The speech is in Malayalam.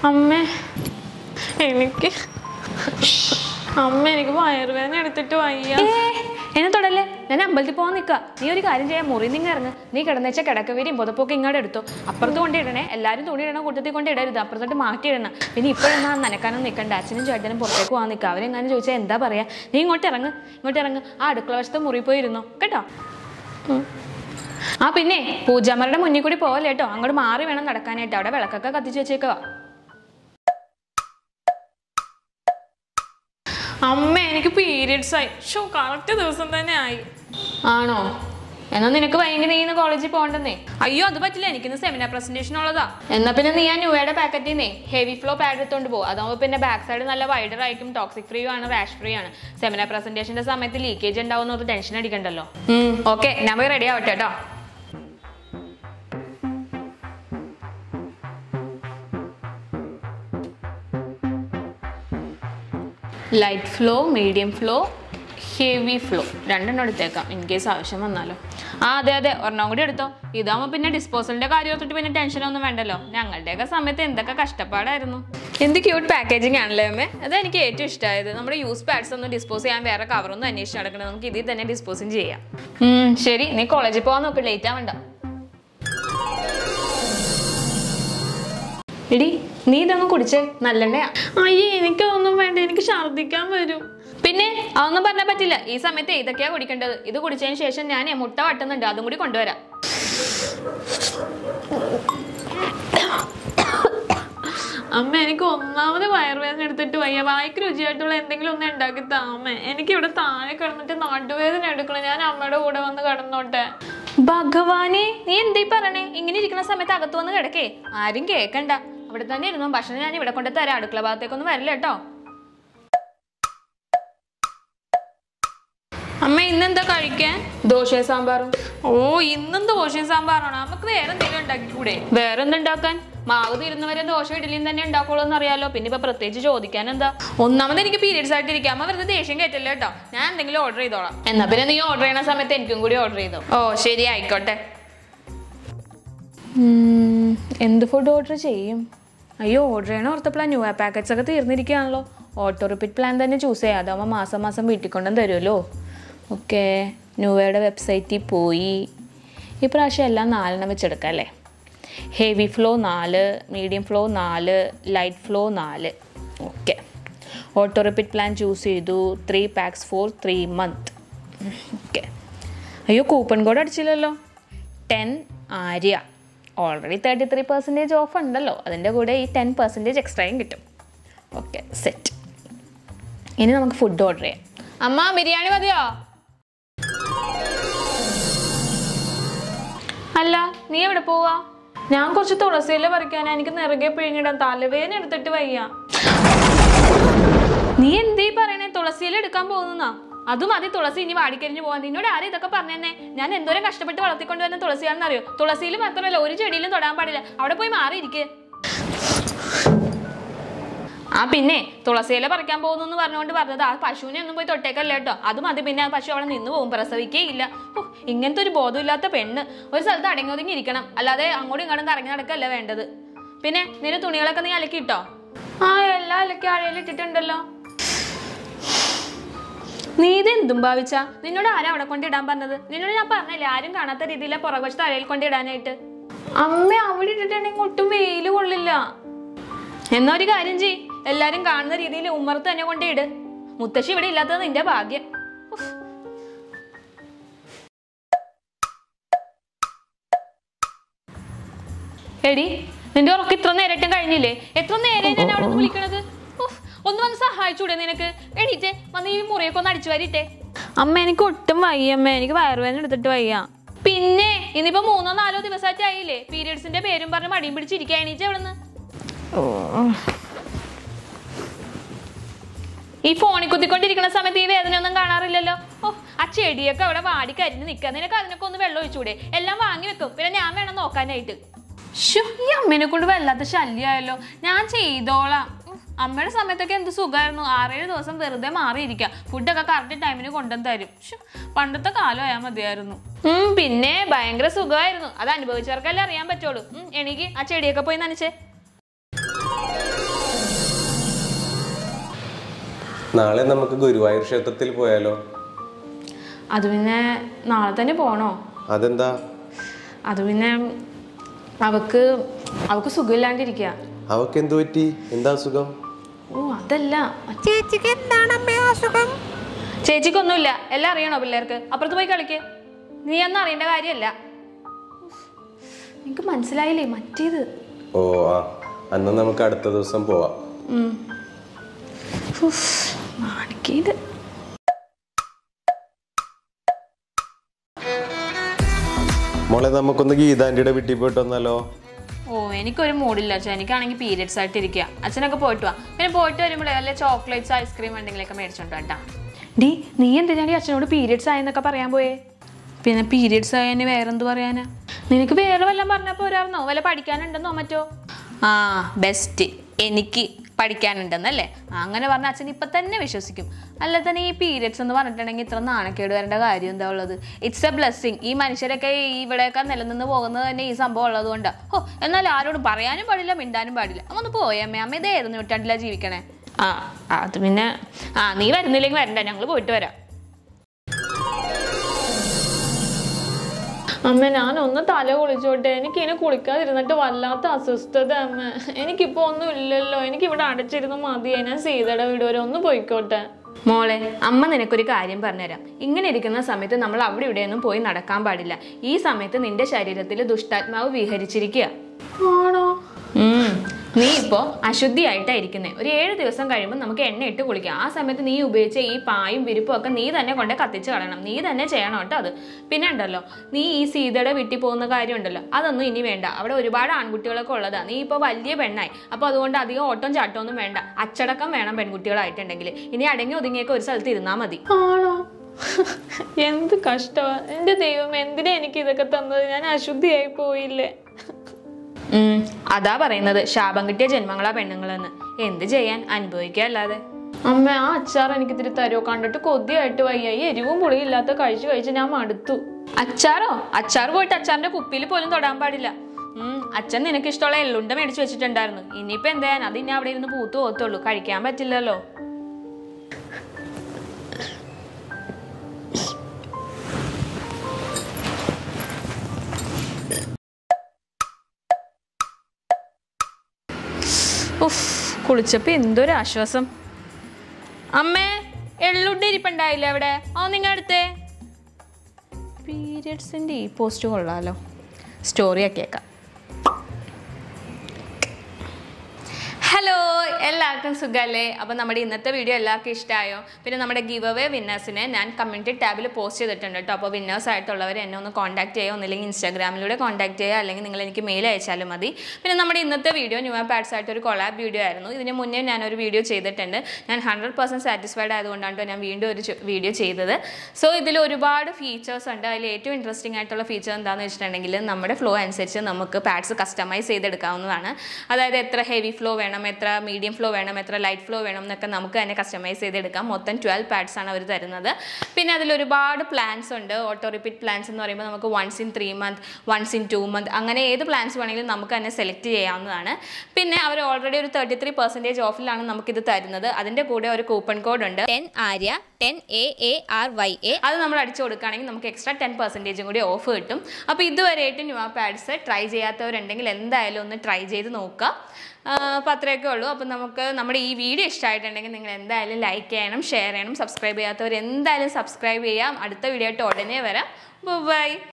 അമ്മേ എനിക്ക് അമ്മ എനിക്ക് വയറുവേദന എടുത്തിട്ട് വയ്യ ഏ, എന്നെ തൊടല്ലേ ഞാൻ അമ്പലത്തിൽ പോകാൻ നിൽക്കുക നീ ഒരു കാര്യം ചെയ്യാൻ മുറി നിങ്ങൾ ഇറങ്ങ് നീ കിടന്നേച്ച കിടക്കവരിയും പുതപ്പൊക്കെ ഇങ്ങോട്ട് എടുത്തു അപ്പുറത്ത് കൊണ്ട് ഇടണേ എല്ലാവരും തുണി ഇടണം കൂട്ടത്തിൽ കൊണ്ട് ഇടരുത് അപ്പുറത്തോട്ട് മാറ്റി ഇടണം പിന്നെ ഇപ്പോഴൊന്നും നനക്കാനൊന്നും നിൽക്കണ്ട അച്ഛനും ചേട്ടനും പുറത്തേക്ക് പോകാൻ നിൽക്കുക അവരെങ്ങാനും ചോദിച്ചാൽ എന്താ പറയാ നീ ഇങ്ങോട്ട് ഇറങ്ങ് ഇങ്ങോട്ട് ഇറങ്ങ് ആ അടുക്കള വശത്ത് മുറി പോയി ഇരുന്നോ കേട്ടോ ഉം. ആ പിന്നെ പൂജാമരുടെ മുന്നിൽ കൂടി പോകല്ലേ കേട്ടോ അങ്ങോട്ട് മാറി വേണം നടക്കാനായിട്ട് അവിടെ വിളക്കൊക്കെ കത്തിച്ച് വെച്ചേക്കവാ അമ്മ എനിക്ക് പീരിയഡ്സ് ആയി ഷോ കറക്റ്റ് ദിവസം തന്നെ ആയി ആണോ എന്നാ നിനക്ക് വൈകി നീ ഇന്ന് കോളേജിൽ പോകണ്ടെന്നേ അയ്യോ അത് പറ്റില്ല എനിക്കിന്ന് സെമിനാർ പ്രസന്റേഷൻ ഉള്ളതാ എന്നാ പിന്നെ നീ ആ ന്യൂയുടെ പാക്കറ്റിൽ നിന്നേ ഹെവി ഫ്ലോ പാഡ് എടുത്തോണ്ട് പോകും അതാവുമ്പോൾ പിന്നെ ബാക്ക് സൈഡ് നല്ല വൈഡർ ആയിരിക്കും ടോക്സിക് ഫ്രീ ആണ് റാഷ് ഫ്രീ ആണ് സെമിനാർ പ്രസന്റേഷന്റെ സമയത്ത് ലീക്കേജ് ഉണ്ടാവുന്ന ഒരു ടെൻഷൻ അടിക്കണ്ടല്ലോ ഓക്കെ ഞാൻ പോയി റെഡി ആവട്ടെ കേട്ടോ light flow medium flow heavy flow രണ്ടെണ്ണം എടുത്തേക്കാം ഇൻ കേസ് ആവശ്യം വന്നാലോ ആ അതെ അതെ ഒരെണ്ണം കൂടി എടുത്തോ ഇതാകുമ്പോൾ പിന്നെ ഡിസ്പോസലിന്റെ കാര്യം ഓർത്തിട്ട് പിന്നെ ടെൻഷനൊന്നും വേണ്ടല്ലോ ഞങ്ങളുടെയൊക്കെ സമയത്ത് എന്തൊക്കെ കഷ്ടപ്പാടായിരുന്നു എന്ത് ക്യൂട്ട് പാക്കേജിങ് ആണല്ലേ അമ്മേ അത് എനിക്ക് ഏറ്റവും ഇഷ്ടമായത് നമ്മുടെ യൂസ് പാഡ്സ് ഒന്നും ഡിസ്പോസ് ചെയ്യാൻ വേറെ കവറൊന്നും അന്വേഷിച്ച് നടക്കണം നമുക്ക് ഇതിൽ തന്നെ ഡിസ്പോസും ചെയ്യാം ഉം, ശരി നീ കോളേജിൽ പോകാൻ നോക്ക് ലേറ്റ് ആവണ്ട എടി നീ ഇതൊന്നും കുടിച്ചേ നല്ലെണ്ണയാ അയ്യേ എനിക്കതൊന്നും വേണ്ട എനിക്ക് ഛർദ്ദിക്കാൻ വരും പിന്നെ അതൊന്നും പറഞ്ഞാൽ പറ്റില്ല ഈ സമയത്ത് ഇതൊക്കെയാ കുടിക്കേണ്ടത് ഇത് കുടിച്ചതിന് ശേഷം ഞാൻ മുട്ട വട്ടുന്നുണ്ട് അതും കൂടി കൊണ്ടുവരാം അമ്മ എനിക്ക് ഒന്നാമത് വയറുവേദന എടുത്തിട്ട് വയ്യ വായിക്ക് രുചിയായിട്ടുള്ള എന്തെങ്കിലും ഒന്ന് ഉണ്ടാക്കി താ അമ്മ എനിക്ക് ഇവിടെ താഴെ കിടന്നിട്ട് നടുവേദന എടുക്കണം ഞാൻ അമ്മയുടെ കൂടെ വന്ന് കിടന്നോട്ടെ ഭഗവാനെ നീ എന്തീ പറയണേ ഇങ്ങനെ ഇരിക്കുന്ന സമയത്ത് അകത്ത് വന്ന് കിടക്കേ ആരും കേക്കണ്ട അവിടെ തന്നെ ഇരുന്നു ഭക്ഷണം ഞാൻ ഇവിടെ കൊണ്ട് തരാം അടുക്കള ഭാഗത്തേക്കൊന്നും വരില്ല കേട്ടോ അമ്മ ഇന്നെന്താ കഴിക്കാൻ ദോശയും സാമ്പാറും ഓ ഇന്നും ദോശയും സാമ്പാറാണോ നമുക്ക് വേറെ എന്തെങ്കിലും ഉണ്ടാക്കിക്കൂടെ വേറെ എന്തുണ്ടാക്കാൻ മാവ് തീരുന്നവരെ ദോശ ഇഡലിയും തന്നെ ഉണ്ടാക്കുള്ളൂ എന്ന് അറിയാലോ പിന്നെ ഇപ്പൊ പ്രത്യേകിച്ച് ചോദിക്കാൻ എന്താ ഒന്നാമത് എനിക്ക് പീരിയഡ്സ് ആയിട്ട് ഇരിക്കാം അമ്മ വെറുതെ ദേഷ്യം കയറ്റല്ലേ കേട്ടോ ഞാൻ എന്തെങ്കിലും ഓർഡർ ചെയ്തോളാം എന്നാ പിന്നെ നീ ഓർഡർ ചെയ്യണ സമയത്ത് എനിക്കും കൂടി ഓർഡർ ചെയ്തോ ഓ ശരി ആയിക്കോട്ടെ എന്ത് ഫുഡ് ഓർഡർ ചെയ്യും അയ്യോ ഓർഡർ ചെയ്യണ ഓർത്തപ്പോഴാണ് ന്യൂ പാക്കറ്റ്സ് ഒക്കെ തീർന്നിരിക്കുകയാണല്ലോ ഓട്ടോ റിപ്പീറ്റ് പ്ലാൻ തന്നെ ചൂസ് ചെയ്യാം അതാവുമ്പോൾ മാസം മാസം വീട്ടിൽ കൊണ്ടും തരുമല്ലോ ഓക്കെ ന്യൂവയുടെ വെബ്സൈറ്റിൽ പോയി ഈ പ്രാവശ്യം എല്ലാം നാലെണ്ണം വെച്ചെടുക്കാം അല്ലേ ഹെവി ഫ്ലോ നാല് മീഡിയം ഫ്ലോ നാല് ലൈറ്റ് ഫ്ലോ നാല് okay auto repeat plan choose ചെയ്തു three packs four three month okay അയ്യോ കൂപ്പൺ കോഡ് അടിച്ചില്ലല്ലോ ten Arya already thirty three percentage off ഉണ്ടല്ലോ അതിൻ്റെ കൂടെ ഈ ടെൻ പെർസെൻറ്റേജ് എക്സ്ട്രയും കിട്ടും ഓക്കെ സെറ്റ് ഇനി നമുക്ക് ഫുഡ് ഓർഡർ ചെയ്യാം അമ്മ ബിരിയാണി മതിയോ അല്ല നീ എവിടെ പോവാ ഞാൻ കുറച്ച് തുളസിയില പറിക്കാനാ എനിക്ക് നിറകെ പിഴിഞ്ഞിടാൻ തലവേദന എടുത്തിട്ട് വയ്യ നീ എന്തീ പറയണേ തുളസിയില എടുക്കാൻ പോകുന്നാ അതും മതി തുളസി ഇനി വാടിക്കരിഞ്ഞു പോവാൻ നിന്നോട് ആരും ഇതൊക്കെ പറഞ്ഞേ ഞാൻ എന്തോരം കഷ്ടപ്പെട്ട് വളർത്തിക്കൊണ്ട് വന്ന തുളസിയാണെന്ന് അറിയോ തുളസിയിൽ മാത്രമല്ല ഒരു ചെടിയിലും തൊടാൻ പാടില്ല അവിടെ പോയി മാറിയിരിക്കുക ആ പിന്നെ തുളസിയില പറിക്കാൻ പോകുന്നു എന്ന് പറഞ്ഞുകൊണ്ട് പറഞ്ഞത് ആ പശുവിനെ ഒന്നും പോയി തൊട്ടേക്കല്ല കേട്ടോ അത് മതി പിന്നെ ആ പശു അവിടെ നിന്ന് പോകും പ്രസവിക്കേ ഇല്ല ഓ ഇങ്ങനത്തെ ഒരു ബോധമില്ലാത്ത പെണ്ണ് ഒരു സ്ഥലത്ത് അടങ്ങി ഒതുങ്ങി ഇരിക്കണം അല്ലാതെ അങ്ങോട്ടും ഇങ്ങോട്ടും കറങ്ങി നടക്കല്ല വേണ്ടത് പിന്നെ നിന്റെ തുണികളൊക്കെ നീ അലക്കിയിട്ടോ ആ എല്ലാ അലക്കി അഴയിൽ ഇട്ടിട്ടുണ്ടല്ലോ നീ ഇതെന്തും ഭാവിച്ച നിന്നോട് ആരാ അവിടെ കൊണ്ട് ഇടാൻ പറഞ്ഞത് നിന്നോട് ഞാൻ പറഞ്ഞില്ലേ ആരും കാണാത്ത രീതിയിലെ പുറകുവശത്ത് അഴയിൽ കൊണ്ട് ഇടാനായിട്ട് അമ്മ അവിടെ ഇട്ടിട്ടുണ്ടെങ്കിൽ ഒട്ടും വെയില് കൊള്ളില്ല എന്നാ ഒരു കാര്യം ചെയ് എല്ലാരും കാണുന്ന രീതിയിൽ ഉമ്മർത്ത് തന്നെ കൊണ്ട് ഇട് മുത്തശ്ശി ഇവിടെ ഇല്ലാത്തത് നിന്റെ ഭാഗ്യം ഉഫ്. എടി നിന്റെ ഉറക്കം ഇത്ര നേരട്ടും കഴിഞ്ഞില്ലേ എത്ര നേരം ഞാൻ അവിടെ നിന്ന് വിളിക്കണത് ഉഫ്. ഒന്ന് വന്ന് സഹായിച്ചൂടെ നിനക്ക് എണീറ്റേ വന്ന് ഈ മുറിയൊക്കെ ഒന്ന് അടിച്ചു വരിട്ടെ അമ്മ എനിക്ക് ഒട്ടും വയ്യ അമ്മ എനിക്ക് വയറുവേദന എടുത്തിട്ട് വയ്യ പിന്നെ ഇനിയിപ്പോ മൂന്നോ നാലോ ദിവസമായിട്ട് ആയില്ലേ പീരിയഡ്സിന്റെ പേരും പറഞ്ഞ് മടിയും പിടിച്ചിരിക്കുക എണീറ്റ് എവിടുന്ന് ഈ ഫോണിൽ കുത്തിക്കൊണ്ടിരിക്കുന്ന സമയത്ത് ഈ വേദന ഒന്നും കാണാറില്ലല്ലോ ഓ ആ ചെടിയൊക്കെ അവിടെ വാടി കരിഞ്ഞ് നിൽക്കുക നിനക്ക് അതിനൊക്കെ ഒന്ന് വെള്ളം ഒഴിച്ചൂടെ എല്ലാം വാങ്ങി വെക്കും പിന്നെ ഞാൻ വേണം നോക്കാനായിട്ട് ശ്ശോ, ഈ അമ്മേനെ കൊണ്ട് വല്ലാത്ത ശല്യമായല്ലോ ഞാൻ ചെയ്തോളാം ഉം, അമ്മയുടെ സമയത്തൊക്കെ എന്ത് സുഖമായിരുന്നു ആറേഴ് ദിവസം വെറുതെ മാറിയിരിക്കുക ഫുഡൊക്കെ കറക്റ്റ് ടൈമിന് കൊണ്ടുവന്ന് തരും ശ്ശോ, പണ്ടത്തെ കാലമായാൽ മതിയായിരുന്നു ഉം, പിന്നെ ഭയങ്കര സുഖമായിരുന്നു അത് അനുഭവിച്ചവർക്കല്ലേ അറിയാൻ പറ്റുള്ളൂ ഉം, എനിക്ക് ആ ചെടിയൊക്കെ പോയി നനച്ചേ നാളെ നമുക്ക് ഗുരുവായൂർ ക്ഷേത്രത്തിൽ പോയാലോ അത് പിന്നെ നാളെ തന്നെ പോണോ അതെന്താ അത് പിന്നെ അവക്ക് അവക്ക് സുഖമില്ലാണ്ടിരിക്കുക അവക്ക് എന്തു പറ്റി എന്താ അസുഖം ഓ അതല്ല ചേച്ചിക്ക് എന്താണ് അമ്മേ അസുഖം ചേച്ചിക്കൊന്നുമില്ല എല്ലാം അറിയണോ പിള്ളേർക്ക് അപ്പുറത്ത് പോയി കളിക്ക് നീ ഒന്നും അറിയേണ്ട കാര്യമല്ല എനിക്ക് മനസ്സിലായില്ലേ മറ്റേത് ഓ ആ അന്ന് നമുക്ക് അടുത്ത ദിവസം പോവാം നാണിക്കേത് മോളെ നമുക്കൊന്ന് ഗീതാന്റിയുടെ വീട്ടിൽ പോയിട്ട് വന്നാലോ ഓ എനിക്കൊരു മൂഡില്ല അച്ഛൻ എനിക്കാണെങ്കിൽ പീരിയഡ്സ് ആയിട്ട് ഇരിക്കുക അച്ഛനൊക്കെ പോയിട്ട് വാ പിന്നെ പോയിട്ട് വരുമ്പോഴേ വല്ല ചോക്ലേറ്റ്സ് ഐസ്ക്രീം എന്തെങ്കിലുമൊക്കെ മേടിച്ചോണ്ട് കേട്ടാ ഡി നീ എന്തിനാടി അച്ഛനോട് പീരിയഡ്സ് ആയെന്നൊക്കെ പറയാൻ പോയേ പിന്നെ പീരിയഡ്സ് ആയതിന് വേറെന്ത് പറയാനാ നിനക്ക് വേറെ വല്ലതും പറഞ്ഞാൽ പോരായിരുന്നോ വല്ല പഠിക്കാനുണ്ടെന്നോ മറ്റോ ആ ബെസ്റ്റ് എനിക്ക് പഠിക്കാനുണ്ടെന്നല്ലേ ആ, അങ്ങനെ പറഞ്ഞ അച്ഛൻ ഇപ്പൊ തന്നെ വിശ്വസിക്കും അല്ല തന്നെ ഈ പീരിയഡ്സ് എന്ന് പറഞ്ഞിട്ടുണ്ടെങ്കിൽ ഇത്ര നാണക്കേട് വരേണ്ട കാര്യം എന്താ ഉള്ളത് ഇറ്റ്സ് എ ബ്ലെസ്സിങ് ഈ മനുഷ്യരൊക്കെ ഈ ഇവിടെയൊക്കെ നിലനിന്ന് പോകുന്നത് തന്നെ ഈ സംഭവം ഉള്ളത് കൊണ്ടാ ഓ എന്നാൽ ആരോടും പറയാനും പാടില്ല മിണ്ടാനും പാടില്ല അമ്മ ഒന്ന് പോയേ അമ്മ അമ്മ ഇതേത് നൂറ്റാണ്ടിലാ ജീവിക്കണേ ആ അത് പിന്നെ ആ നീ വരുന്നില്ലെങ്കിൽ വരണ്ട ഞങ്ങൾ പോയിട്ട് വരാം അമ്മ ഞാൻ ഒന്ന് തല കുളിച്ചോട്ടെ എനിക്ക് ഇനി കുളിക്കാതിരുന്നിട്ട് വല്ലാത്ത അസ്വസ്ഥത അമ്മ എനിക്കിപ്പോ ഒന്നും ഇല്ലല്ലോ എനിക്ക് ഇവിടെ അടച്ചിരുന്ന് മതിയെ ഞാൻ സീതയുടെ വീട് വരെ ഒന്ന് പോയിക്കോട്ടെ മോളെ അമ്മ നിനക്കൊരു കാര്യം പറഞ്ഞുതരാം ഇങ്ങനെ ഇരിക്കുന്ന സമയത്ത് നമ്മൾ അവിടെ ഇവിടെയൊന്നും പോയി നടക്കാൻ പാടില്ല ഈ സമയത്ത് നിന്റെ ശരീരത്തിൽ ദുഷ്ടാത്മാവ് വിഹരിച്ചിരിക്കുക ആണോ ഉം. നീ ഇപ്പോ അശുദ്ധിയായിട്ടായിരിക്കുന്നേ ഒരു ഏഴ് ദിവസം കഴിയുമ്പോൾ നമുക്ക് എണ്ണ ഇട്ട് കുളിക്കാം ആ സമയത്ത് നീ ഉപയോഗിച്ച ഈ പായും വിരിപ്പും ഒക്കെ നീ തന്നെ കൊണ്ട് കത്തിച്ച് കളയണം നീ തന്നെ ചെയ്യണം കേട്ടോ അത് പിന്നെ ഉണ്ടല്ലോ നീ ഈ സീതയുടെ വീട്ടിൽ പോകുന്ന കാര്യം ഉണ്ടല്ലോ അതൊന്നും ഇനി വേണ്ട അവിടെ ഒരുപാട് ആൺകുട്ടികളൊക്കെ ഉള്ളതാ നീ ഇപ്പോൾ വലിയ പെണ്ണായി അപ്പോൾ അതുകൊണ്ട് അധികം ഓട്ടം ചാട്ടം ഒന്നും വേണ്ട അച്ചടക്കം വേണം പെൺകുട്ടികളായിട്ടുണ്ടെങ്കിൽ ഇനി അടങ്ങി ഒതുങ്ങിയൊക്കെ ഒരു സ്ഥലത്ത് ഇരുന്നാൽ മതി ആണോ എന്ത് കഷ്ടമാ എന്റെ ദൈവം എന്തിനാ എനിക്ക് ഇതൊക്കെ തന്നത് ഞാൻ അശുദ്ധിയായി പോയില്ലേ ഉം, അതാ പറയുന്നത് ശാപം കിട്ടിയ ജന്മങ്ങളാ പെണ്ണുങ്ങളെന്ന് എന്ത് ചെയ്യാൻ അനുഭവിക്കുക അല്ലാതെ അമ്മ ആ അച്ചാർ എനിക്ക് ഇത്തിരി തരുമോ കണ്ടിട്ട് കൊതിയായിട്ട് വയ്യ ഈ എരിവും പുളിയും ഇല്ലാത്ത കഴിച്ച് കഴിച്ച് ഞാൻ മടുത്തു അച്ചാറോ അച്ചാർ പോയിട്ട് അച്ചാറിന്റെ കുപ്പിയിൽ പോലും തൊടാൻ പാടില്ല ഉം, അച്ഛൻ നിനക്ക് ഇഷ്ടമുള്ള എള്ളുണ്ട മേടിച്ച് വെച്ചിട്ടുണ്ടായിരുന്നു ഇനിയിപ്പോ എന്താ ചെയ്യാൻ അത് ഇനി അവിടെ ഇരുന്ന് പൂത്തു പോത്തുള്ളൂ കഴിക്കാൻ പറ്റില്ലല്ലോ ഉഫ് കുളിച്ചപ്പോ എന്തൊരു ആശ്വാസം അമ്മേ എള്ളുണ്ട ഇരിപ്പുണ്ടായില്ലേ അവിടെ ആ നിങ്ങൾ അടുത്തേ പീരിയഡ്സിൻ്റെ ഈ പോസ്റ്റ് കൊള്ളാലോ സ്റ്റോറി ആക്കിയേക്കാം ഹലോ എല്ലാവർക്കും സുഖമല്ലേ അപ്പോൾ നമ്മുടെ ഇന്നത്തെ വീഡിയോ എല്ലാവർക്കും ഇഷ്ടമായോ പിന്നെ നമ്മുടെ ഗിവ് അവേ വിന്നേഴ്സിനെ ഞാൻ കമ്മ്യൂണിറ്റി ടാബിൽ പോസ്റ്റ് ചെയ്തിട്ടുണ്ട് കേട്ടോ അപ്പോൾ വിന്നേഴ്സ് ആയിട്ടുള്ളവർ എന്നെ ഒന്ന് കോൺടാക്ട് ചെയ്യുക ഒന്നില്ലെങ്കിൽ ഇൻസ്റ്റാഗ്രാമിലൂടെ കോൺടാക്ട് ചെയ്യുക അല്ലെങ്കിൽ നിങ്ങൾ എനിക്ക് മെയിൽ അയച്ചാലും മതി പിന്നെ നമ്മുടെ ഇന്നത്തെ വീഡിയോ ന്യൂ പാഡ്സ് ആയിട്ട് ഒരു കൊളാബ് വീഡിയോ ആയിരുന്നു ഇതിന് മുന്നേ ഞാനൊരു വീഡിയോ ചെയ്തിട്ടുണ്ട് ഞാൻ ഹൺഡ്രഡ് പെർസെൻറ്റ് സാറ്റിസ്ഫൈഡ് ആയതുകൊണ്ടാണ് ട്ടോ ഞാൻ വീണ്ടും ഒരു വീഡിയോ ചെയ്തത് സോ ഇതിൽ ഒരുപാട് ഫീച്ചേഴ്സ് ഉണ്ട് അതിൽ ഏറ്റവും ഇൻട്രസ്റ്റിംഗ് ആയിട്ടുള്ള ഫീച്ചർ എന്താണെന്ന് വെച്ചിട്ടുണ്ടെങ്കിൽ നമ്മുടെ ഫ്ലോ അനുസരിച്ച് നമുക്ക് പാഡ്സ് കസ്റ്റമൈസ് ചെയ്തെടുക്കാവുന്നതാണ് അതായത് എത്ര ഹെവി ഫ്ലോ വേണം എത്ര മീഡിയം ഫ്ലോ വേണം എത്ര ലൈറ്റ് ഫ്ലോ വേണം എന്നൊക്കെ നമുക്ക് തന്നെ കസ്റ്റമൈസ് ചെയ്തെടുക്കാം മൊത്തം ട്വൽവ് പാഡ്സ് ആണ് അവർ തരുന്നത് പിന്നെ അതിൽ ഒരുപാട് പ്ലാൻസ് ഉണ്ട് ഓട്ടോ റിപ്പീറ്റ് പ്ലാൻസ് എന്ന് പറയുമ്പോൾ നമുക്ക് once in three month once in two month അങ്ങനെ ഏത് പ്ലാൻസ് വേണമെങ്കിലും നമുക്ക് തന്നെ സെലക്ട് ചെയ്യാവുന്നതാണ് പിന്നെ അവർ ഓൾറെഡി ഒരു തേർട്ടി ത്രീ പെർസെൻറ്റേജ് ഓഫിലാണ് നമുക്കിത് തരുന്നത് അതിൻ്റെ കൂടെ ഒരു കൂപ്പൺ കോഡ് ഉണ്ട് ten Arya ten A A R Y A അത് നമ്മൾ അടിച്ചു കൊടുക്കുകയാണെങ്കിൽ നമുക്ക് എക്സ്ട്രാ ടെൻ പെർസെൻറ്റേജും കൂടി ഓഫ് കിട്ടും അപ്പോൾ ഇതുവരെയായിട്ട് ന്യൂ പാഡ്സ് ട്രൈ ചെയ്യാത്തവരുണ്ടെങ്കിൽ എന്തായാലും ഒന്ന് ട്രൈ ചെയ്ത് നോക്കുക അപ്പോൾ അത്രയൊക്കെ ഉള്ളൂ അപ്പോൾ നമുക്ക് നമ്മുടെ ഈ വീഡിയോ ഇഷ്ടമായിട്ടുണ്ടെങ്കിൽ നിങ്ങൾ എന്തായാലും ലൈക്ക് ചെയ്യണം ഷെയർ ചെയ്യണം സബ്സ്ക്രൈബ് ചെയ്യാത്തവർ എന്തായാലും സബ്സ്ക്രൈബ് ചെയ്യാം അടുത്ത വീഡിയോ ആയിട്ട് ഉടനെ വരാം ബൈ